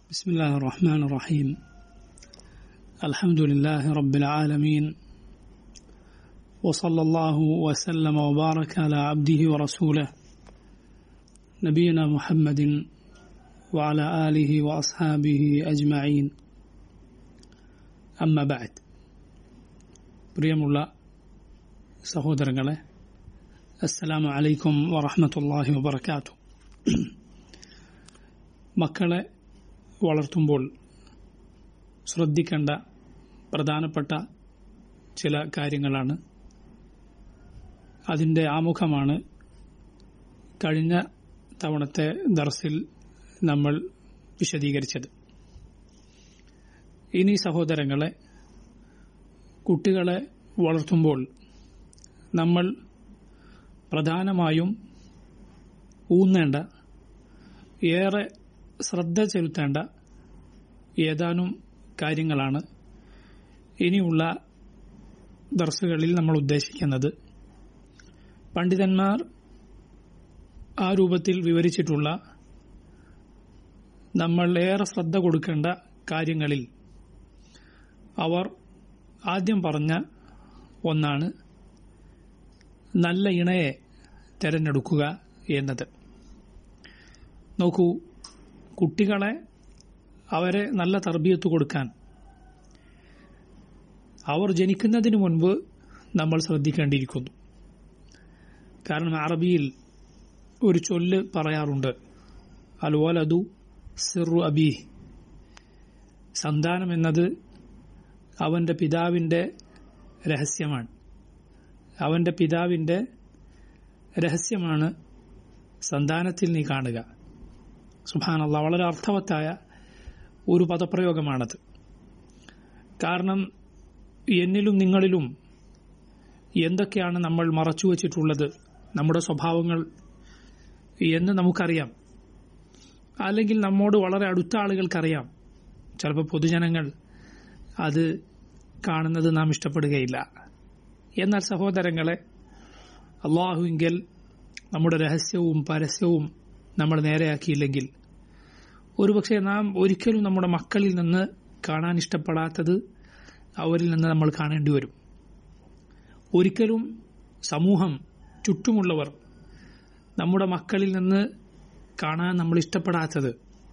بسم الله الرحمن الرحيم الحمد لله رب العالمين وصلى الله وسلم وبارك على عبده ورسوله نبينا محمد وعلى آله وأصحابه أجمعين أما بعد പ്രിയമുള്ള സഹോദരങ്ങളെ അസ്സലാമു അലൈക്കും വറഹമത്തല്ലാഹി വബർക്കാത്തു മക്കളെ വളർത്തുമ്പോൾ ശ്രദ്ധിക്കേണ്ട പ്രധാനപ്പെട്ട ചില കാര്യങ്ങളാണ് അതിൻ്റെ ആമുഖമാണ് കഴിഞ്ഞ തവണത്തെ ദർസിൽ നമ്മൾ വിശദീകരിച്ചത് ഇനി സഹോദരങ്ങളെ കുട്ടികളെ വളർത്തുമ്പോൾ നമ്മൾ പ്രധാനമായും ഊന്നേണ്ട ഏറെ ശ്രദ്ധ ചെലുത്തേണ്ട ഏതാനും കാര്യങ്ങളാണ് ഇനിയുള്ള ദർസുകളിൽ നമ്മൾ ഉദ്ദേശിക്കുന്നത് പണ്ഡിതന്മാർ ആ രൂപത്തിൽ വിവരിച്ചിട്ടുള്ള നമ്മൾ ഏറെ ശ്രദ്ധ കൊടുക്കേണ്ട കാര്യങ്ങളിൽ അവർ ആദ്യം പറഞ്ഞ ഒന്നാണ് നല്ല ഇണയെ തിരഞ്ഞെടുക്കുക എന്നത് നോക്കൂ കുട്ടികളെ അവരെ നല്ല തർബീയത്ത് കൊടുക്കാൻ അവർ ജനിക്കുന്നതിന് മുൻപ് നമ്മൾ ശ്രദ്ധിക്കേണ്ടിയിരിക്കുന്നു കാരണം അറബിയിൽ ഒരു ചൊല്ല് പറയാറുണ്ട് അൽ വലതു സിറു അബി സന്താനം എന്നത് അവന്റെ പിതാവിന്റെ രഹസ്യമാണ് അവന്റെ പിതാവിന്റെ രഹസ്യമാണ് സന്താനത്തിൽ നീ കാണുക സുഭാനല്ല വളരെ അർത്ഥവത്തായ ഒരു പദപ്രയോഗമാണത് കാരണം എന്നിലും നിങ്ങളിലും എന്തൊക്കെയാണ് നമ്മൾ മറച്ചു വച്ചിട്ടുള്ളത് നമ്മുടെ സ്വഭാവങ്ങൾ എന്ന് നമുക്കറിയാം അല്ലെങ്കിൽ നമ്മോട് വളരെ അടുത്ത ആളുകൾക്കറിയാം ചിലപ്പോൾ പൊതുജനങ്ങൾ അത് കാണുന്നത് നാം ഇഷ്ടപ്പെടുകയില്ല എന്നാൽ സഹോദരങ്ങളെ അള്ളാഹുവിങ്കിൽ നമ്മുടെ രഹസ്യവും പരസ്യവും നമ്മൾ നേരെയാക്കിയില്ലെങ്കിൽ ഒരുപക്ഷെ നാം ഒരിക്കലും നമ്മുടെ മക്കളിൽ നിന്ന് കാണാൻ ഇഷ്ടപ്പെടാത്തത് അവരിൽ നിന്ന് നമ്മൾ കാണേണ്ടി വരും ഒരിക്കലും സമൂഹം ചുറ്റുമുള്ളവർ നമ്മുടെ മക്കളിൽ നിന്ന് കാണാൻ നമ്മൾ ഇഷ്ടപ്പെടാത്തത്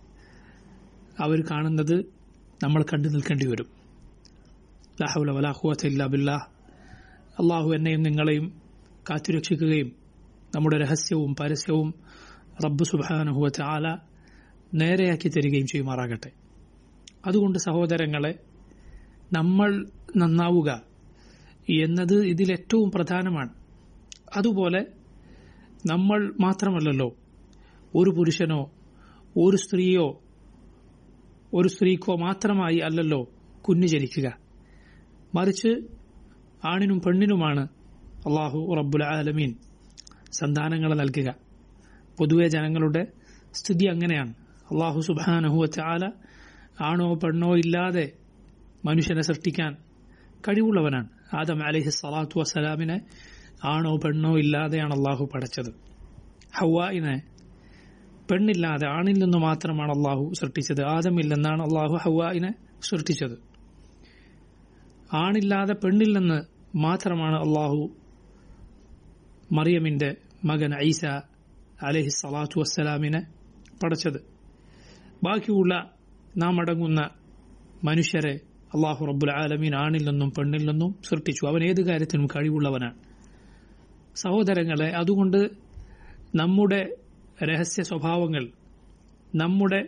അവർ കാണുന്നത് നമ്മൾ കണ്ടു നിൽക്കേണ്ടി വരും ലാഹുല വലാഹുവല്ല ബില്ലാ അള്ളാഹു എന്നെയും നിങ്ങളെയും കാത്തുരക്ഷിക്കുകയും നമ്മുടെ രഹസ്യവും പരസ്യവും റബ്ബ് സുബാനുഹുവത്ത് ആല നേരെയാക്കി തരികയും ചെയ്യുമാറാകട്ടെ അതുകൊണ്ട് സഹോദരങ്ങളെ നമ്മൾ നന്നാവുക എന്നത് ഇതിലേറ്റവും പ്രധാനമാണ് അതുപോലെ നമ്മൾ മാത്രമല്ലല്ലോ ഒരു പുരുഷനോ ഒരു സ്ത്രീയോ ഒരു സ്ത്രീക്കോ മാത്രമായി അല്ലല്ലോ കുഞ്ഞു ജനിക്കുക മറിച്ച് ആണിനും പെണ്ണിനുമാണ് അള്ളാഹു റബ്ബുൽ ആലമീൻ സന്താനങ്ങളെ നൽകുക പൊതുവെ ജനങ്ങളുടെ സ്ഥിതി അങ്ങനെയാണ് അള്ളാഹു സുബാനഹുവച്ച ആല ആണോ പെണ്ണോ ഇല്ലാതെ മനുഷ്യനെ സൃഷ്ടിക്കാൻ കഴിവുള്ളവനാണ് ആദം അലഹി സ്വലാത്തു വസ്സലാമിനെ ആണോ പെണ്ണോ ഇല്ലാതെയാണ് അള്ളാഹു പടച്ചത് ഹവായിനെ പെണ്ണില്ലാതെ ആണിൽ നിന്ന് മാത്രമാണ് അള്ളാഹു സൃഷ്ടിച്ചത് ആദമിൽ നിന്നാണ് അള്ളാഹു ഹവായിനെ സൃഷ്ടിച്ചത് ആണില്ലാതെ പെണ്ണിൽ നിന്ന് മാത്രമാണ് അള്ളാഹു മറിയമിന്റെ മകൻ ഐസ അലഹി സ്വലാത്തു വസ്സലാമിനെ പടച്ചത് ബാക്കിയുള്ള നാം അടങ്ങുന്ന മനുഷ്യരെ അള്ളാഹു റബ്ബുൽ ആലമീൻ ആണിൽ നിന്നും പെണ്ണിൽ നിന്നും സൃഷ്ടിച്ചു അവൻ ഏത് കാര്യത്തിനും കഴിവുള്ളവനാണ് സഹോദരങ്ങളെ അതുകൊണ്ട് നമ്മുടെ രഹസ്യ സ്വഭാവങ്ങൾ നമ്മുടെ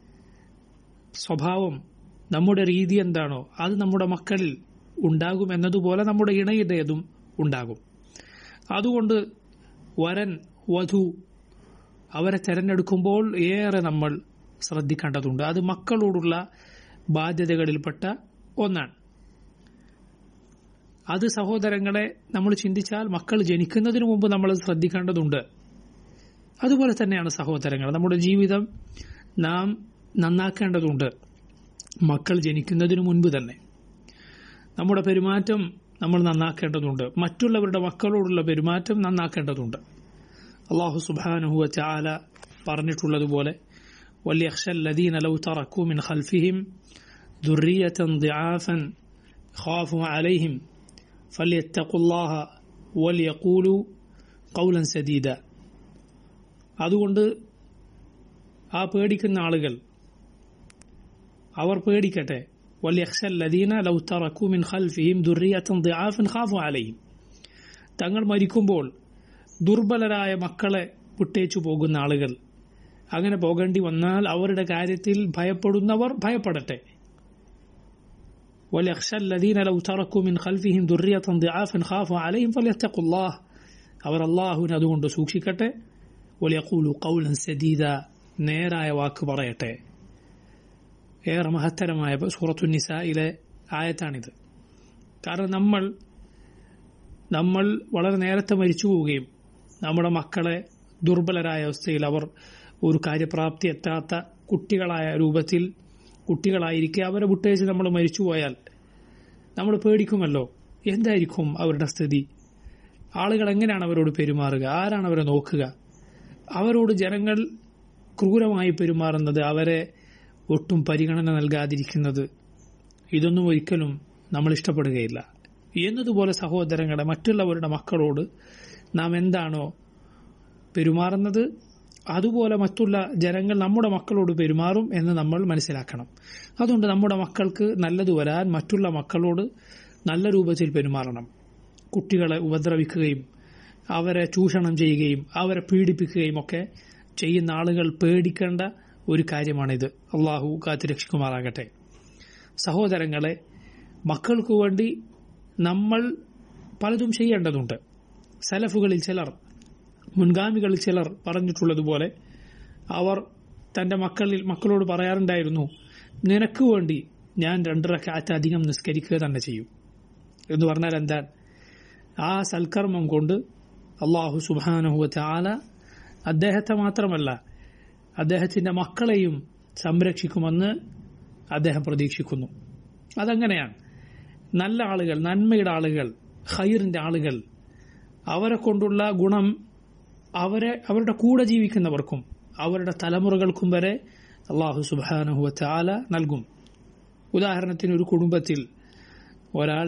സ്വഭാവം നമ്മുടെ രീതി എന്താണോ അത് നമ്മുടെ മക്കളിൽ ഉണ്ടാകും എന്നതുപോലെ നമ്മുടെ ഇണയുടേതും ഉണ്ടാകും അതുകൊണ്ട് വരൻ വധു അവരെ തെരഞ്ഞെടുക്കുമ്പോൾ ഏറെ നമ്മൾ ശ്രദ്ധിക്കേണ്ടതുണ്ട് അത് മക്കളോടുള്ള ബാധ്യതകളിൽപ്പെട്ട ഒന്നാണ് അത് സഹോദരങ്ങളെ നമ്മൾ ചിന്തിച്ചാൽ മക്കൾ ജനിക്കുന്നതിന് മുമ്പ് നമ്മൾ ശ്രദ്ധിക്കേണ്ടതുണ്ട് അതുപോലെ തന്നെയാണ് സഹോദരങ്ങൾ നമ്മുടെ ജീവിതം നാം നന്നാക്കേണ്ടതുണ്ട് മക്കൾ ജനിക്കുന്നതിന് മുൻപ് തന്നെ നമ്മുടെ പെരുമാറ്റം നമ്മൾ നന്നാക്കേണ്ടതുണ്ട് മറ്റുള്ളവരുടെ മക്കളോടുള്ള പെരുമാറ്റം നന്നാക്കേണ്ടതുണ്ട് അള്ളാഹു സുബാനുഹുവ ചാല പറഞ്ഞിട്ടുള്ളതുപോലെ وليخشى الذين لو تركوا من خلفهم ذرية ضعافا خافوا عليهم فليتقوا الله وليقولوا قولا سديدا അതുകൊണ്ട് ആ പേടിക്കുന്ന ആളുകൾ അവർ പേടിക്കട്ടെ وليخشى الذين لو تركوا من خلفهم ذرية ضعافا خافوا عليهم തങ്ങൾ മരിക്കുമ്പോൾ ദുർബലരായ മക്കളെ വിട്ടേച്ചു പോകുന്ന ആളുകൾ അങ്ങനെ പോകേണ്ടി വന്നാൽ അവരുടെ കാര്യത്തിൽ ഭയപ്പെടുന്നവർ ഭയപ്പെടട്ടെ وليخشى الذين لو تركوا من خلفهم ذرية ضعافا خافوا عليهم فليتقوا الله അവർ അള്ളാഹുവിനെ അതുകൊണ്ട് സൂക്ഷിക്കട്ടെ വലിയക്കൂലു കൗലൻ സദീദ നേരായ വാക്ക് പറയട്ടെ ഏറെ മഹത്തരമായ സൂറത്തു നിസയിലെ ആയത്താണിത് കാരണം നമ്മൾ നമ്മൾ വളരെ നേരത്തെ മരിച്ചു പോവുകയും നമ്മുടെ മക്കളെ ദുർബലരായ അവസ്ഥയിൽ അവർ ഒരു കാര്യപ്രാപ്തി എത്താത്ത കുട്ടികളായ രൂപത്തിൽ കുട്ടികളായിരിക്കെ അവരെ വിട്ടേച്ച് നമ്മൾ മരിച്ചുപോയാൽ നമ്മൾ പേടിക്കുമല്ലോ എന്തായിരിക്കും അവരുടെ സ്ഥിതി ആളുകൾ എങ്ങനെയാണ് അവരോട് പെരുമാറുക ആരാണ് അവരെ നോക്കുക അവരോട് ജനങ്ങൾ ക്രൂരമായി പെരുമാറുന്നത് അവരെ ഒട്ടും പരിഗണന നൽകാതിരിക്കുന്നത് ഇതൊന്നും ഒരിക്കലും നമ്മൾ ഇഷ്ടപ്പെടുകയില്ല എന്നതുപോലെ സഹോദരങ്ങളെ മറ്റുള്ളവരുടെ മക്കളോട് നാം എന്താണോ പെരുമാറുന്നത് അതുപോലെ മറ്റുള്ള ജനങ്ങൾ നമ്മുടെ മക്കളോട് പെരുമാറും എന്ന് നമ്മൾ മനസ്സിലാക്കണം അതുകൊണ്ട് നമ്മുടെ മക്കൾക്ക് നല്ലത് വരാൻ മറ്റുള്ള മക്കളോട് നല്ല രൂപത്തിൽ പെരുമാറണം കുട്ടികളെ ഉപദ്രവിക്കുകയും അവരെ ചൂഷണം ചെയ്യുകയും അവരെ പീഡിപ്പിക്കുകയും ഒക്കെ ചെയ്യുന്ന ആളുകൾ പേടിക്കേണ്ട ഒരു കാര്യമാണിത് അള്ളാഹു കാത്തുരക്ഷിക്കുമാറാകട്ടെ സഹോദരങ്ങളെ മക്കൾക്കു വേണ്ടി നമ്മൾ പലതും ചെയ്യേണ്ടതുണ്ട് സലഫുകളിൽ ചിലർ മുൻഗാമികളിൽ ചിലർ പറഞ്ഞിട്ടുള്ളതുപോലെ അവർ തന്റെ മക്കളിൽ മക്കളോട് പറയാറുണ്ടായിരുന്നു നിനക്ക് വേണ്ടി ഞാൻ രണ്ടരക്കാറ്റ് അധികം നിസ്കരിക്കുക തന്നെ ചെയ്യും എന്ന് പറഞ്ഞാൽ എന്താ ആ സൽക്കർമ്മം കൊണ്ട് അള്ളാഹു സുബാനഹുവ ആല അദ്ദേഹത്തെ മാത്രമല്ല അദ്ദേഹത്തിന്റെ മക്കളെയും സംരക്ഷിക്കുമെന്ന് അദ്ദേഹം പ്രതീക്ഷിക്കുന്നു അതങ്ങനെയാണ് നല്ല ആളുകൾ നന്മയുടെ ആളുകൾ ഖൈറിന്റെ ആളുകൾ അവരെ കൊണ്ടുള്ള ഗുണം അവരെ അവരുടെ കൂടെ ജീവിക്കുന്നവർക്കും അവരുടെ തലമുറകൾക്കും വരെ അള്ളാഹു സുബാനഹുവ ചാല നൽകും ഉദാഹരണത്തിന് ഒരു കുടുംബത്തിൽ ഒരാൾ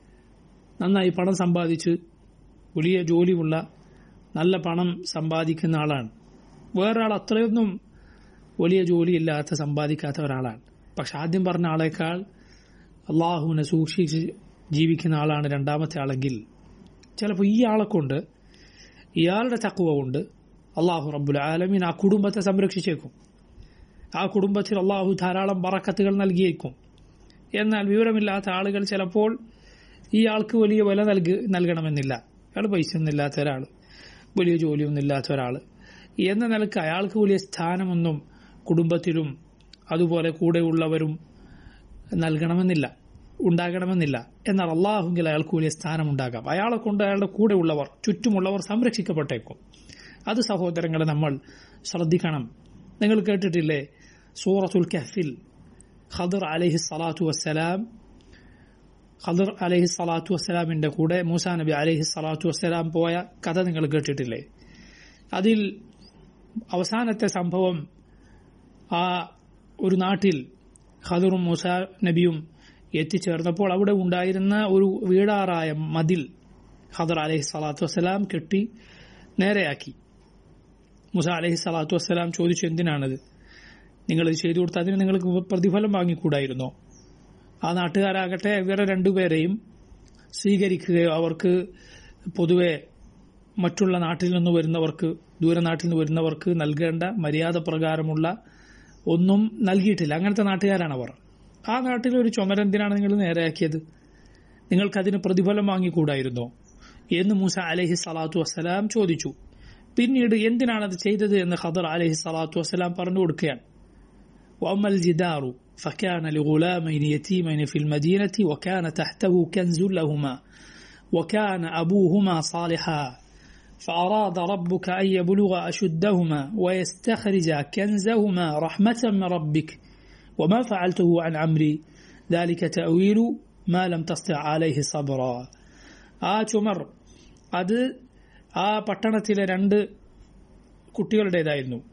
നന്നായി പണം സമ്പാദിച്ച് വലിയ ജോലിയുള്ള നല്ല പണം സമ്പാദിക്കുന്ന ആളാണ് വേറൊരാൾ അത്രയൊന്നും വലിയ ജോലിയില്ലാത്ത സമ്പാദിക്കാത്ത ഒരാളാണ് പക്ഷെ ആദ്യം പറഞ്ഞ ആളേക്കാൾ അള്ളാഹുവിനെ സൂക്ഷിച്ച് ജീവിക്കുന്ന ആളാണ് രണ്ടാമത്തെ ആളെങ്കിൽ ചിലപ്പോൾ ഈ ആളെ കൊണ്ട് ഇയാളുടെ തക്കുവ കൊണ്ട് അള്ളാഹു റബ്ബുൽ ആലമീൻ ആ കുടുംബത്തെ സംരക്ഷിച്ചേക്കും ആ കുടുംബത്തിൽ അള്ളാഹു ധാരാളം ബറക്കത്തുകൾ നൽകിയേക്കും എന്നാൽ വിവരമില്ലാത്ത ആളുകൾ ചിലപ്പോൾ ഈ ആൾക്ക് വലിയ വില നൽകി നൽകണമെന്നില്ല അയാൾ പൈസ ഒന്നും ഇല്ലാത്ത ഒരാൾ വലിയ ജോലിയൊന്നും ഇല്ലാത്ത ഒരാൾ എന്ന നിലക്ക് അയാൾക്ക് വലിയ സ്ഥാനമൊന്നും കുടുംബത്തിലും അതുപോലെ കൂടെയുള്ളവരും നൽകണമെന്നില്ല ഉണ്ടാകണമെന്നില്ല എന്നാൽ അള്ളാഹുങ്കിൽ അയാൾക്ക് വലിയ സ്ഥാനമുണ്ടാകാം അയാളെ കൊണ്ട് അയാളുടെ കൂടെയുള്ളവർ ചുറ്റുമുള്ളവർ സംരക്ഷിക്കപ്പെട്ടേക്കും അത് സഹോദരങ്ങളെ നമ്മൾ ശ്രദ്ധിക്കണം നിങ്ങൾ കേട്ടിട്ടില്ലേ സൂറത്തുൽ കഹ്ഫിൽ ഖദർ അലഹി സ്വലാത്തു വസ്സലാം ഖദർ അലഹി സ്വലാത്തു വസ്സലാമിന്റെ കൂടെ മൂസാ നബി അലഹി സ്വലാത്തു വസ്സലാം പോയ കഥ നിങ്ങൾ കേട്ടിട്ടില്ലേ അതിൽ അവസാനത്തെ സംഭവം ആ ഒരു നാട്ടിൽ ഖദറും മൂസ നബിയും എത്തിച്ചേർന്നപ്പോൾ അവിടെ ഉണ്ടായിരുന്ന ഒരു വീടാറായ മതിൽ ഖദർ അലഹി സ്വലാത്തു വസ്സലാം കെട്ടി നേരെയാക്കി മുസ അലഹി സ്വലാത്തു വസ്സലാം ചോദിച്ചു എന്തിനാണത് നിങ്ങളിത് ചെയ്തു കൊടുത്താൽ അതിന് നിങ്ങൾക്ക് പ്രതിഫലം വാങ്ങിക്കൂടായിരുന്നോ ആ നാട്ടുകാരാകട്ടെ ഇവരെ രണ്ടുപേരെയും സ്വീകരിക്കുകയോ അവർക്ക് പൊതുവെ മറ്റുള്ള നാട്ടിൽ നിന്ന് വരുന്നവർക്ക് ദൂരനാട്ടിൽ നിന്ന് വരുന്നവർക്ക് നൽകേണ്ട മര്യാദ പ്രകാരമുള്ള ഒന്നും നൽകിയിട്ടില്ല അങ്ങനത്തെ നാട്ടുകാരാണ് അവർ ആ നാട്ടിൽ ഒരു ചുമരെന്തിനാണ് നിങ്ങൾ നേരെയാക്കിയത് നിങ്ങൾക്കതിന് പ്രതിഫലം വാങ്ങിക്കൂടായിരുന്നോ എന്ന് മൂസ അലഹി സ്വലാത്തു വസ്സലാം ചോദിച്ചു പിന്നീട് എന്തിനാണത് ചെയ്തത് എന്ന് ഖദർ അലഹി സ്വലാത്തു വസ്സലാം പറഞ്ഞു കൊടുക്കുകയാണ് وأما الجدار فكان لغلامين يتيمين في المدينة وكان تحته كنز لهما وكان أبوهما صالحا فأراد ربك أن يبلغ أشدهما ويستخرج كنزهما رحمة من ربك وما فعلته عن عمري ذلك تأويل ما لم تستطع عليه صبرا ആ ചുമർ അത് ആ പട്ടണത്തിലെ രണ്ട് കുട്ടികളുടേതായിരുന്നു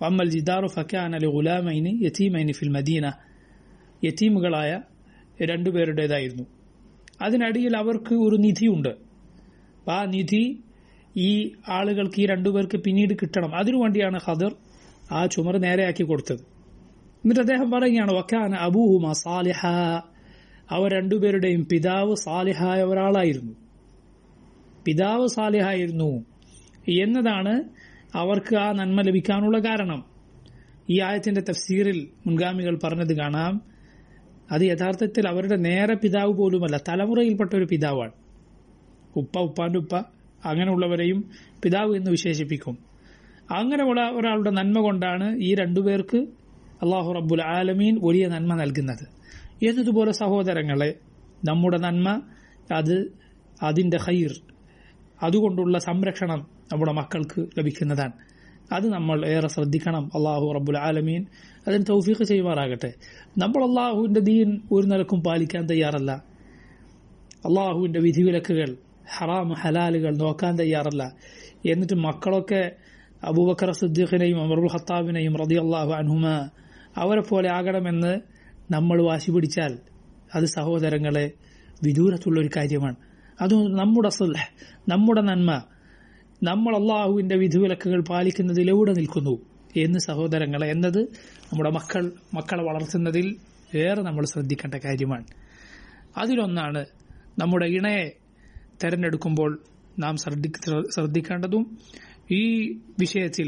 വമ്മൽ ജിദാറു ഫക്കാന അലി ഗുലാമൈനി യത്തീമൈനി ഫിൽ മദീന യത്തീമുകളായ രണ്ടുപേരുടേതായിരുന്നു അതിനടിയിൽ അവർക്ക് ഒരു നിധിയുണ്ട് ആ നിധി ഈ ആളുകൾക്ക് ഈ രണ്ടുപേർക്ക് പിന്നീട് കിട്ടണം അതിനുവേണ്ടിയാണ് ഖദർ ആ ചുമർ നേരെയാക്കി കൊടുത്തത് എന്നിട്ട് അദ്ദേഹം പറയുകയാണ് വക്കാന അബൂഹുമ സാലിഹ അവർ രണ്ടുപേരുടെയും പിതാവ് സാലിഹായ ഒരാളായിരുന്നു പിതാവ് സാലിഹായിരുന്നു എന്നതാണ് അവർക്ക് ആ നന്മ ലഭിക്കാനുള്ള കാരണം ഈ ആയത്തിന്റെ തഫ്സീറിൽ മുൻഗാമികൾ പറഞ്ഞത് കാണാം അത് യഥാർത്ഥത്തിൽ അവരുടെ നേരെ പിതാവ് പോലുമല്ല തലമുറയിൽപ്പെട്ട ഒരു പിതാവാണ് ഉപ്പ ഉപ്പാന്റെ ഉപ്പ അങ്ങനെയുള്ളവരെയും പിതാവ് എന്ന് വിശേഷിപ്പിക്കും അങ്ങനെയുള്ള ഒരാളുടെ നന്മ കൊണ്ടാണ് ഈ രണ്ടുപേർക്ക് അള്ളാഹു റബ്ബുൽ ആലമീൻ വലിയ നന്മ നൽകുന്നത് എന്നതുപോലെ സഹോദരങ്ങളെ നമ്മുടെ നന്മ അത് അതിന്റെ ഹൈർ അതുകൊണ്ടുള്ള സംരക്ഷണം നമ്മുടെ മക്കൾക്ക് ലഭിക്കുന്നതാണ് അത് നമ്മൾ ഏറെ ശ്രദ്ധിക്കണം അള്ളാഹു റബ്ബുൽ ആലമീൻ അതിന് തൗഫീഖ് ചെയ്യുമാറാകട്ടെ നമ്മൾ അള്ളാഹുവിന്റെ ദീൻ ഒരു നിലക്കും പാലിക്കാൻ തയ്യാറല്ല അള്ളാഹുവിന്റെ വിധിവിലക്കുകൾ ഹറാം ഹലാലുകൾ നോക്കാൻ തയ്യാറല്ല എന്നിട്ട് മക്കളൊക്കെ അബൂബക്കർ സിദ്ദീഖിനെയും അമറുൽ ഖത്താബിനെയും റതി അള്ളാഹു അൻഹുമ അവരെ പോലെ ആകണമെന്ന് നമ്മൾ വാശി പിടിച്ചാൽ അത് സഹോദരങ്ങളെ വിദൂരത്തുള്ള ഒരു കാര്യമാണ് അതുകൊണ്ട് നമ്മുടെ സുൽഹ് നമ്മുടെ നന്മ നമ്മൾ അള്ളാഹുവിന്റെ വിധിവിലക്കുകൾ പാലിക്കുന്നതിലൂടെ നിൽക്കുന്നു എന്ന് സഹോദരങ്ങളെ എന്നത് നമ്മുടെ മക്കൾ മക്കളെ വളർത്തുന്നതിൽ ഏറെ നമ്മൾ ശ്രദ്ധിക്കേണ്ട കാര്യമാണ് അതിലൊന്നാണ് നമ്മുടെ ഇണയെ തെരഞ്ഞെടുക്കുമ്പോൾ നാം ശ്രദ്ധിക്കേണ്ടതും ഈ വിഷയത്തിൽ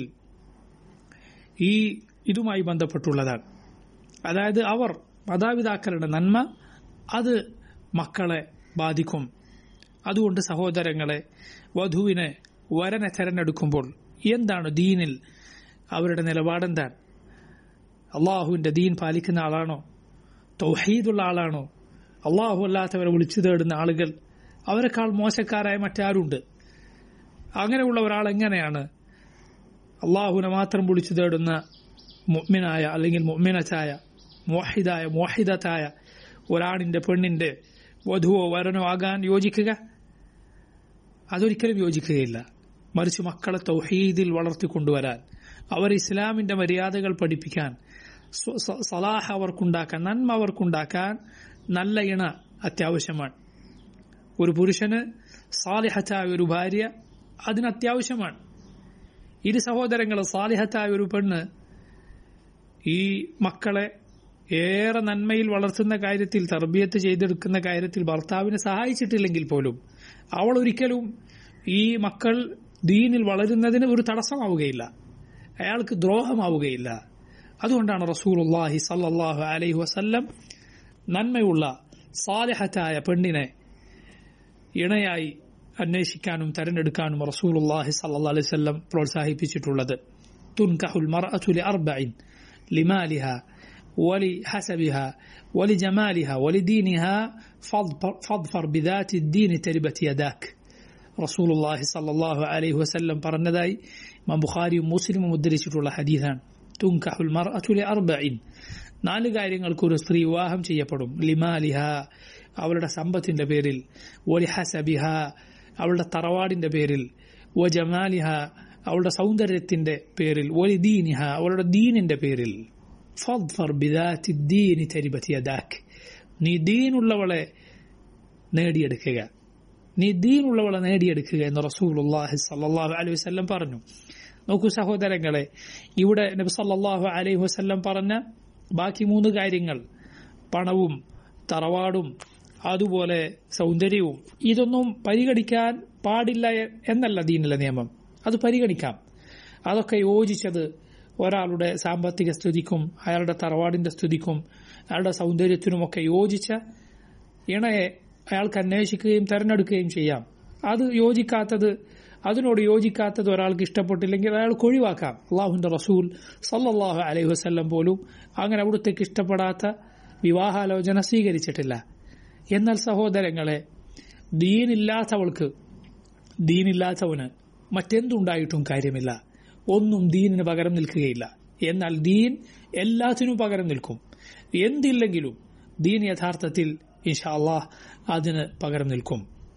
ഈ ഇതുമായി ബന്ധപ്പെട്ടുള്ളതാണ് അതായത് അവർ മാതാപിതാക്കളുടെ നന്മ അത് മക്കളെ ബാധിക്കും അതുകൊണ്ട് സഹോദരങ്ങളെ വധുവിനെ വരനെ തെരഞ്ഞെടുക്കുമ്പോൾ എന്താണ് ദീനിൽ അവരുടെ നിലപാടെന്താണ് അള്ളാഹുവിന്റെ ദീൻ പാലിക്കുന്ന ആളാണോ തൗഹീദുള്ള ആളാണോ അള്ളാഹു അല്ലാത്തവരെ വിളിച്ചു തേടുന്ന ആളുകൾ അവരെക്കാൾ മോശക്കാരായ മറ്റാരുണ്ട് അങ്ങനെയുള്ള ഒരാൾ എങ്ങനെയാണ് അള്ളാഹുവിനെ മാത്രം വിളിച്ചു തേടുന്ന മുഅ്മിനായ അല്ലെങ്കിൽ മുഅ്മിനത്തായ മോഹിദായ മോഹിദത്തായ ഒരാണിന്റെ പെണ്ണിന്റെ വധുവോ വരനോ ആകാൻ യോജിക്കുക അതൊരിക്കലും യോജിക്കുകയില്ല മറിച്ച് മക്കളെ തൗഹീദിൽ വളർത്തിക്കൊണ്ടുവരാൻ അവർ ഇസ്ലാമിന്റെ മര്യാദകൾ പഠിപ്പിക്കാൻ സലാഹ് അവർക്കുണ്ടാക്കാൻ നന്മ അവർക്കുണ്ടാക്കാൻ നല്ല ഇണ അത്യാവശ്യമാണ് ഒരു പുരുഷന് സാലിഹത്തായ ഒരു ഭാര്യ അതിന് അത്യാവശ്യമാണ് ഇരു സഹോദരങ്ങൾ സാലിഹത്തായ ഒരു പെണ്ണ് ഈ മക്കളെ ഏറെ നന്മയിൽ വളർത്തുന്ന കാര്യത്തിൽ തർബിയത്ത് ചെയ്തെടുക്കുന്ന കാര്യത്തിൽ ഭർത്താവിനെ സഹായിച്ചിട്ടില്ലെങ്കിൽ പോലും അവൾ ഒരിക്കലും ഈ മക്കൾ ദീനിൽ വളരുന്നതിന് ഒരു തടസ്സമാവുകയില്ല അയാൾക്ക് ദ്രോഹമാവുകയില്ല അതുകൊണ്ടാണ് റസൂലുള്ളാഹി സല്ലല്ലാഹു അലൈഹി വസല്ലം നന്മയുള്ള സാലിഹത്തായ പെണ്ണിനെ ഇണയായി അന്വേഷിക്കാനും തെരഞ്ഞെടുക്കാനും റസൂലുള്ളാഹി സല്ലല്ലാഹു അലൈഹി വസല്ലം പ്രോത്സാഹിപ്പിച്ചിട്ടുള്ളത് തുൻകഹുൽ മർഅതു ലിഅർബഇൻ ലിമാലിഹ ولحسبها ولجمالها ولدينها فاظفر بذات الدين تربت يداك റസൂൽ അള്ളാഹി സല്ലാഹു അലൈഹി വസ്ല്ലം പറഞ്ഞതായി ഇമാം ബുഖാരിയും മുസ്ലിമും ഉദ്ധരിച്ചിട്ടുള്ള ഹദീസാണ് തുങ്കഹുൽ മർഅത്തുലി അർബഇൻ നാല് കാര്യങ്ങൾക്ക് ഒരു സ്ത്രീ വിവാഹം ചെയ്യപ്പെടും ലിമാലിഹ അവളുടെ സമ്പത്തിന്റെ പേരിൽ ഒലി ഹസബിഹ അവളുടെ തറവാടിന്റെ പേരിൽ ഒ ജമാലിഹ അവളുടെ സൗന്ദര്യത്തിന്റെ പേരിൽ ഒലി ദീനിഹ അവളുടെ ദീനിന്റെ പേരിൽ ഫദ്ഫർ ബിദാത്തി ദീനി തരിബത്തി യദാക്ക് നീ ദീനുള്ളവളെ നേടിയെടുക്കുക നീ ദീനുള്ളവളെ നേടിയെടുക്കുക എന്ന് റസൂലുള്ളാഹി സല്ലല്ലാഹു അലൈഹി വസല്ലം പറഞ്ഞു നോക്കൂ സഹോദരങ്ങളെ ഇവിടെ നബി സല്ലല്ലാഹു അലൈഹി വസല്ലം പറഞ്ഞ ബാക്കി മൂന്ന് കാര്യങ്ങൾ പണവും തറവാടും അതുപോലെ സൗന്ദര്യവും ഇതൊന്നും പരിഗണിക്കാൻ പാടില്ല എന്നല്ല ദീനിലെ നിയമം അത് പരിഗണിക്കാം അതൊക്കെ യോജിച്ചത് ഒരാളുടെ സാമ്പത്തിക സ്ഥിതിക്കും അയാളുടെ തറവാടിന്റെ സ്ഥിതിക്കും അയാളുടെ സൗന്ദര്യത്തിനുമൊക്കെ യോജിച്ച ഇണയെ അയാൾക്ക് അന്വേഷിക്കുകയും തെരഞ്ഞെടുക്കുകയും ചെയ്യാം അത് യോജിക്കാത്തത് അതിനോട് യോജിക്കാത്തത് ഒരാൾക്ക് ഇഷ്ടപ്പെട്ടില്ലെങ്കിൽ അയാൾക്ക് ഒഴിവാക്കാം അള്ളാഹുന്റെ റസൂൽ സല്ലാഹു അലൈഹി വസ്ല്ലം പോലും അങ്ങനെ അവിടുത്തേക്ക് ഇഷ്ടപ്പെടാത്ത വിവാഹാലോചന സ്വീകരിച്ചിട്ടില്ല എന്നാൽ സഹോദരങ്ങളെ ദീനില്ലാത്തവൾക്ക് ദീനില്ലാത്തവന് മറ്റെന്തുണ്ടായിട്ടും കാര്യമില്ല ഒന്നും ദീനിന് പകരം നിൽക്കുകയില്ല എന്നാൽ ദീൻ എല്ലാത്തിനും പകരം നിൽക്കും എന്തില്ലെങ്കിലും ദീൻ യഥാർത്ഥത്തിൽ ഇൻഷാ അള്ളാഹ് അതിന് പകരം നിൽക്കും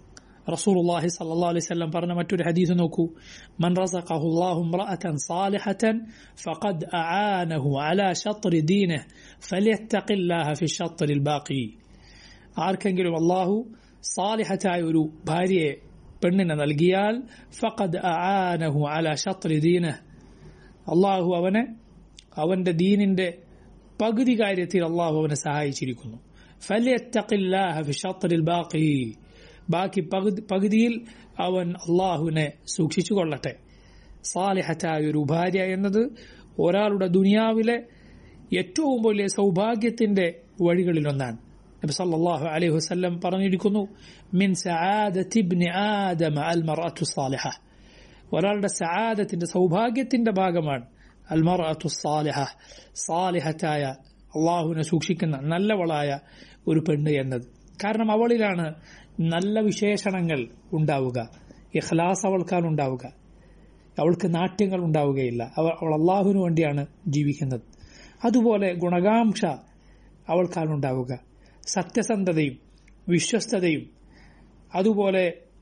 റസൂലുള്ളാഹി സല്ലല്ലാഹു അലൈഹി വസല്ലം പറഞ്ഞ മറ്റൊരു ഹദീസ് നോക്കൂ മൻ റസഖഹു അല്ലാഹു ഇംറഅതൻ സാലിഹതൻ ഫഖദ് അആനഹു അലാ ശത്രി ദീനിഹി ഫലിയത്തഖില്ലാഹ ഫി ശത്രിൽ ബാഖി ആർക്കെങ്കിലും അല്ലാഹു സാലിഹത്തായ ഒരു ഭാര്യയെ പെണ്ണിനെ നൽകിയാൽ ഫഖദ് അആനഹു അലാ ശത്രി ദീനിഹി അള്ളാഹു അവനെ അവന്റെ ദീനിന്റെ പകുതി കാര്യത്തിൽ അള്ളാഹു അവനെ സഹായിച്ചിരിക്കുന്നു ഫലിയത്തഖില്ലാഹ ഫി ശത്രിൽ ബാഖി ബാക്കി പകുതി പകുതിയിൽ അവൻ അള്ളാഹുവിനെ സൂക്ഷിച്ചു കൊള്ളട്ടെ സാലിഹത്തായ ഒരു ഭാര്യ എന്നത് ഒരാളുടെ ദുനിയാവിലെ ഏറ്റവും വലിയ സൗഭാഗ്യത്തിന്റെ വഴികളിലൊന്നാണ് നബി സല്ലല്ലാഹു അലൈഹി വസല്ലം പറഞ്ഞിരിക്കുന്നു മിൻ സആദത്തി ഇബ്നി ആദമ അൽ മർഅത്തു സാലിഹ ഒരാളുടെ സആദത്തിന്റെ സൗഭാഗ്യത്തിന്റെ ഭാഗമാണ് അൽ മർഅത്തു സാലിഹ സാലിഹത്തായ അള്ളാഹുവിനെ സൂക്ഷിക്കുന്ന നല്ലവളായ ഒരു പെണ്ണ് എന്നത് കാരണം അവളിലാണ് നല്ല വിശേഷണങ്ങൾ ഉണ്ടാവുക ഇഖ്ലാസ് അവൾക്കാണ് ഉണ്ടാവുക അവൾക്ക് നാട്യങ്ങൾ ഉണ്ടാവുകയില്ല അവൾ അവൾ അള്ളാഹുവിന് വേണ്ടിയാണ് ജീവിക്കുന്നത് അതുപോലെ ഗുണകാംക്ഷ അവൾക്കാണ് ഉണ്ടാവുക സത്യസന്ധതയും വിശ്വസ്തതയും അതുപോലെ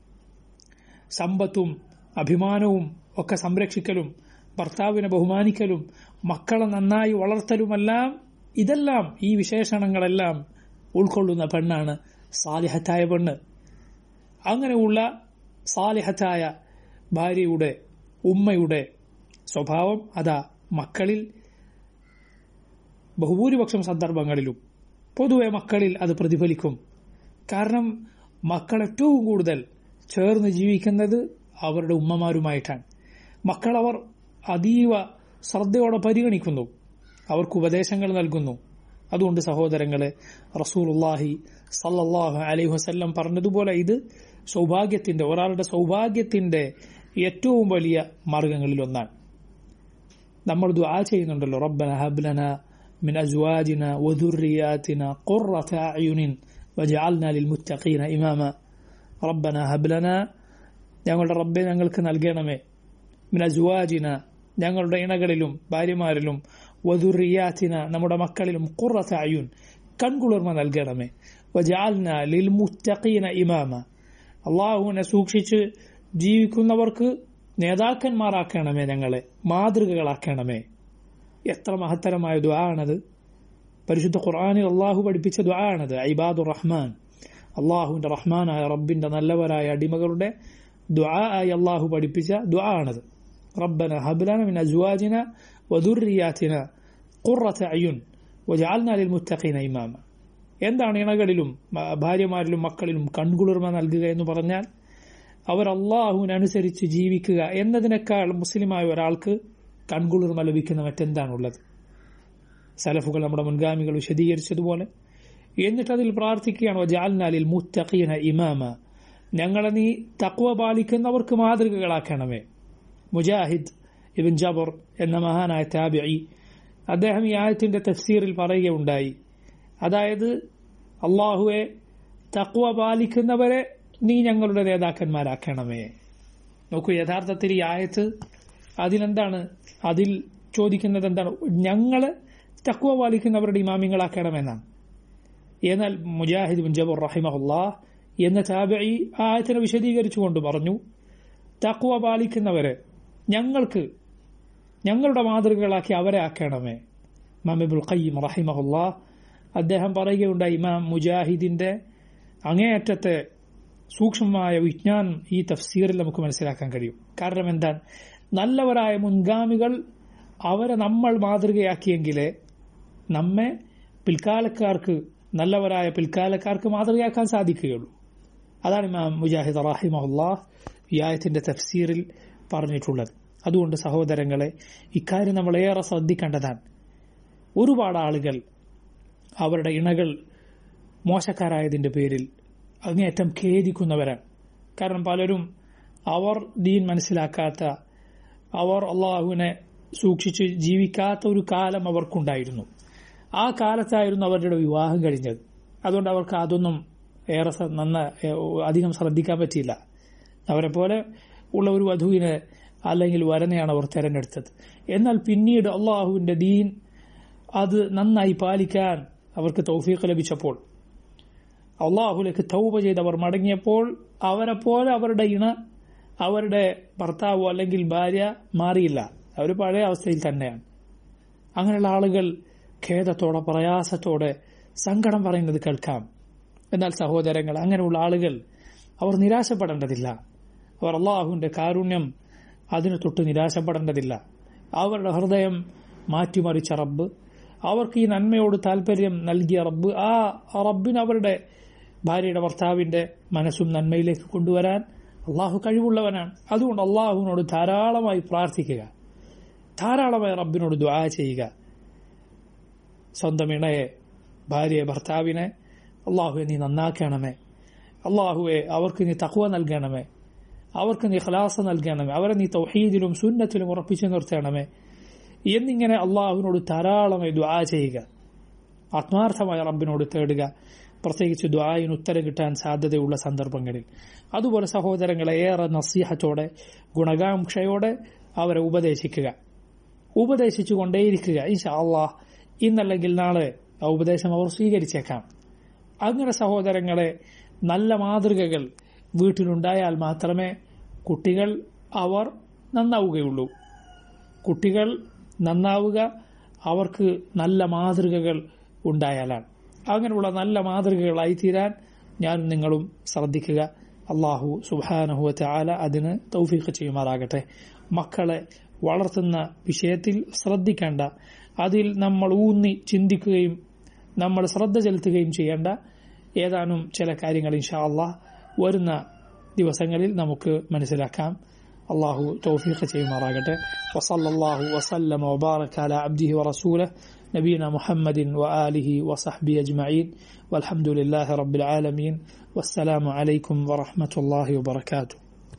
സമ്പത്തും അഭിമാനവും ഒക്കെ സംരക്ഷിക്കലും ഭർത്താവിനെ ബഹുമാനിക്കലും മക്കളെ നന്നായി വളർത്തലുമെല്ലാം ഇതെല്ലാം ഈ വിശേഷണങ്ങളെല്ലാം ഉൾക്കൊള്ളുന്ന പെണ്ണാണ് സാലിഹത്തായ പെണ്ണ് അങ്ങനെയുള്ള സാലിഹത്തായ ഭാര്യയുടെ ഉമ്മയുടെ സ്വഭാവം അതാ മക്കളിൽ ബഹുഭൂരിപക്ഷം സന്ദർഭങ്ങളിലും പൊതുവെ മക്കളിൽ അത് പ്രതിഫലിക്കും കാരണം മക്കൾ ഏറ്റവും കൂടുതൽ ചേർന്ന് ജീവിക്കുന്നത് അവരുടെ ഉമ്മമാരുമായിട്ടാണ് മക്കൾ അവർ അതീവ ശ്രദ്ധയോടെ പരിഗണിക്കുന്നു അവർക്ക് ഉപദേശങ്ങൾ നൽകുന്നു അതുകൊണ്ട് സഹോദരങ്ങളെ റസൂലുല്ലാഹി സല്ലല്ലാഹു അലൈഹി വസല്ലം പറഞ്ഞതുപോലെ ഇത് സൗഭാഗ്യത്തിന്റെ ഒരാളുടെ സൗഭാഗ്യത്തിന്റെ ഏറ്റവും വലിയ മാർഗങ്ങളിൽ ഒന്നാണ് നമ്മൾ ദുആ ചെയ്യുന്നുണ്ടല്ലോ റബ്ബന ഹബ്ലന മിൻ അസ്വാജിന വദുർരിയാതിന ഖുറത അയുനിൻ വജഅൽന ലിൽമുത്തഖീന ഇമാമ റബ്ബന ഹബ്ലന ഞങ്ങളുടെ റബ്ബെ ഞങ്ങൾക്ക് നൽകണമേ മിൻ അസ്വാജിന ഞങ്ങളുടെ ഇണകളിലും ഭാര്യമാരിലും വധുറിയാത്തിന നമ്മുടെ മക്കളിലും കുറത്ത അയുൻ കൺകുളിർമ നൽകണമേ വജാൽന ലിൽ മുത്തഖീന ഇമാമ അള്ളാഹുവിനെ സൂക്ഷിച്ച് ജീവിക്കുന്നവർക്ക് നേതാക്കന്മാരാക്കണമേ ഞങ്ങളെ മാതൃകകളാക്കണമേ എത്ര മഹത്തരമായ ദ്വാണത് പരിശുദ്ധ ഖുർആാനിൽ അള്ളാഹു പഠിപ്പിച്ച ദ്വാണത് ഐബാദുർ റഹ്മാൻ അള്ളാഹുവിന്റെ റഹ്മാനായ റബ്ബിന്റെ നല്ലവരായ അടിമകളുടെ ദ്വാ ആയി അള്ളാഹു പഠിപ്പിച്ച ദ്വാണത് റബ്ബന ഹബ്ലന മിൻ അസ്വാജിന വദുർരിയാത്തിന ഖുറത അയുൻ വജഅൽന ലിൽമുത്തഖീന ഇമാമ എന്താണ് ഇണകളിലും ഭാര്യമാരിലും മക്കളിലും കൺകുളിർമ നൽകുക എന്ന് പറഞ്ഞാൽ അവർ അള്ളാഹുവിനനുസരിച്ച് ജീവിക്കുക എന്നതിനേക്കാൾ മുസ്ലിമായ ഒരാൾക്ക് കൺകുളിർമ ലഭിക്കുന്ന മറ്റെന്താണുള്ളത് സലഫുകൾ നമ്മുടെ മുൻഗാമികൾ വിശദീകരിച്ചതുപോലെ എന്നിട്ട് അതിൽ പ്രാർത്ഥിക്കുകയാണ് വജാൽനാലിൽ മുത്തഖീന ഇമാമ ഞങ്ങളെ നീ തക്വ പാലിക്കുന്നവർക്ക് മാതൃകകളാക്കണമേ മുജാഹിദ് ഇബിൻ ജബർ എന്ന മഹാനായ താബിഇ അദ്ദേഹം ഈ ആയത്തിന്റെ തഫ്സീറിൽ പറയുകയുണ്ടായി അതായത് അള്ളാഹുവെ തക്വ പാലിക്കുന്നവരെ നീ ഞങ്ങളുടെ നേതാക്കന്മാരാക്കണമേ നോക്കൂ യഥാർത്ഥത്തിൽ ഈ ആയത്ത് അതിലെന്താണ് അതിൽ ചോദിക്കുന്നത് എന്താണ് ഞങ്ങള് തക്വ പാലിക്കുന്നവരുടെ ഇമാമിങ്ങളാക്കണമെന്നാണ് എന്നാൽ മുജാഹിദ് ബിൻ ജബർ റഹിമഹുല്ലാ എന്ന താബിഇ ആ ആയത്തിനെ വിശദീകരിച്ചുകൊണ്ട് പറഞ്ഞു തക്വ പാലിക്കുന്നവരെ ഞങ്ങൾക്ക് ഞങ്ങളുടെ മാതൃകകളാക്കി അവരെ ആക്കണമേ മമിബുൽ ഖയ്യം റഹിമഹുല്ലാ അദ്ദേഹം പറയുകയുണ്ടായി ഇമാം മുജാഹിദിന്റെ അങ്ങേയറ്റത്തെ സൂക്ഷ്മമായ വിജ്ഞാനം ഈ തഫ്സീറിൽ നമുക്ക് മനസ്സിലാക്കാൻ കഴിയും കാരണം എന്താണ് നല്ലവരായ മുൻഗാമികൾ അവരെ നമ്മൾ മാതൃകയാക്കിയെങ്കിലേ നമ്മെ പിൽക്കാലക്കാർക്ക് നല്ലവരായ പിൽക്കാലക്കാർക്ക് മാതൃകയാക്കാൻ സാധിക്കുകയുള്ളൂ അതാണ് ഇമാം മുജാഹിദ് റഹിമഹുല്ലാ ഈ ആയത്തിന്റെ തഫ്സീറിൽ പറഞ്ഞിട്ടുള്ളത് അതുകൊണ്ട് സഹോദരങ്ങളെ ഇക്കാര്യം നമ്മൾ ഏറെ ശ്രദ്ധിക്കേണ്ടതാണ് ഒരുപാട് ആളുകൾ അവരുടെ ഇണകൾ മോശക്കാരായതിന്റെ പേരിൽ അങ്ങേയറ്റം ഖേദിക്കുന്നവരാണ് കാരണം പലരും അവർ ദീൻ മനസ്സിലാക്കാത്ത അവർ അള്ളാഹുവിനെ സൂക്ഷിച്ച് ജീവിക്കാത്ത ഒരു കാലം അവർക്കുണ്ടായിരുന്നു ആ കാലത്തായിരുന്നു അവരുടെ വിവാഹം കഴിഞ്ഞത് അതുകൊണ്ട് അവർക്ക് അതൊന്നും ഏറെ നന്ന അധികം ശ്രദ്ധിക്കാൻ പറ്റിയില്ല അവരെ പോലെ ഉള്ള ഒരു വധുവിനെ അല്ലെങ്കിൽ വരനെയാണ് അവർ തെരഞ്ഞെടുത്തത് എന്നാൽ പിന്നീട് അള്ളാഹുവിന്റെ ദീൻ അത് നന്നായി പാലിക്കാൻ അവർക്ക് തൗഫീഖ് ലഭിച്ചപ്പോൾ അള്ളാഹുലേക്ക് തൗബ ചെയ്തവർ മടങ്ങിയപ്പോൾ അവരെ പോലെ അവരുടെ ഇണ അവരുടെ ഭർത്താവോ അല്ലെങ്കിൽ ഭാര്യ മാറിയില്ല അവർ പഴയ അവസ്ഥയിൽ തന്നെയാണ് അങ്ങനെയുള്ള ആളുകൾ ഖേദത്തോടെ പ്രയാസത്തോടെ സങ്കടം പറയുന്നത് കേൾക്കാം എന്നാൽ സഹോദരങ്ങൾ അങ്ങനെയുള്ള ആളുകൾ അവർ നിരാശപ്പെടേണ്ടതില്ല അവർ അള്ളാഹുവിന്റെ കാരുണ്യം അതിന് തൊട്ട് നിരാശപ്പെടേണ്ടതില്ല അവരുടെ ഹൃദയം മാറ്റിമറിച്ച റബ്ബ് അവർക്ക് ഈ നന്മയോട് താല്പര്യം നൽകിയ റബ്ബ് ആ റബ്ബിന് അവരുടെ ഭാര്യയുടെ ഭർത്താവിന്റെ മനസ്സും നന്മയിലേക്ക് കൊണ്ടുവരാൻ അള്ളാഹു കഴിവുള്ളവനാണ് അതുകൊണ്ട് അള്ളാഹുവിനോട് ധാരാളമായി പ്രാർത്ഥിക്കുക ധാരാളമായി റബ്ബിനോട് ദുആ ചെയ്യുക സ്വന്തം ഇണയെ ഭാര്യയെ ഭർത്താവിനെ അള്ളാഹുവെ നീ നന്നാക്കണമേ അള്ളാഹുവെ അവർക്ക് നീ തക്വ നൽകണമേ അവർക്ക് നീ ഖലാസ നൽകണമേ അവരെ നീ തൗഹീദിലും സുന്നത്തിലും ഉറപ്പിച്ചു നിർത്തണമേ എന്നിങ്ങനെ അള്ളാഹുവിനോട് ധാരാളമായി ദുആ ചെയ്യുക ആത്മാർത്ഥമായ റബ്ബിനോട് തേടുക പ്രത്യേകിച്ച് ദ്വായിന് ഉത്തരം കിട്ടാൻ സാധ്യതയുള്ള സന്ദർഭങ്ങളിൽ അതുപോലെ സഹോദരങ്ങളെ ഏറെ നസീഹത്തോടെ ഗുണകാംക്ഷയോടെ അവരെ ഉപദേശിക്കുക ഉപദേശിച്ചു കൊണ്ടേയിരിക്കുക ഇൻഷാ അള്ളാഹ് ഇന്നല്ലെങ്കിൽ നാളെ ആ ഉപദേശം അവർ സ്വീകരിച്ചേക്കാം അങ്ങനെ സഹോദരങ്ങളെ നല്ല മാതൃകകൾ വീട്ടിലുണ്ടായാൽ മാത്രമേ കുട്ടികൾ അവർ നന്നാവുകയുള്ളൂ കുട്ടികൾ നന്നാവുക അവർക്ക് നല്ല മാതൃകകൾ ഉണ്ടായാലാണ് അങ്ങനെയുള്ള നല്ല മാതൃകകളായി തീരാൻ ഞാനും നിങ്ങളും ശ്രദ്ധിക്കുക അള്ളാഹു സുബാനഹുവത്തെ ആല അതിന് തൗഫീഖ് ചെയ്യുമാറാകട്ടെ മക്കളെ വളർത്തുന്ന വിഷയത്തിൽ ശ്രദ്ധിക്കേണ്ട അതിൽ നമ്മൾ ഊന്നി ചിന്തിക്കുകയും നമ്മൾ ശ്രദ്ധ ചെലുത്തുകയും ചെയ്യേണ്ട ഏതാനും ചില കാര്യങ്ങൾ ഇൻഷാ അള്ളാഹ് വരുന്ന ദിവസങ്ങളിൽ നമുക്ക് മനസ്സിലാക്കാം അള്ളാഹു തൗഫീഖ് ചെയ്യുമാറാകട്ടെ വസല്ലാഹു വസല്ലമ വബാറക അല അബ്ദിഹി വറസൂലഹ് نبينا محمد وآله وصحبه أجمعين والحمد لله رب العالمين والسلام عليكم ورحمة الله وبركاته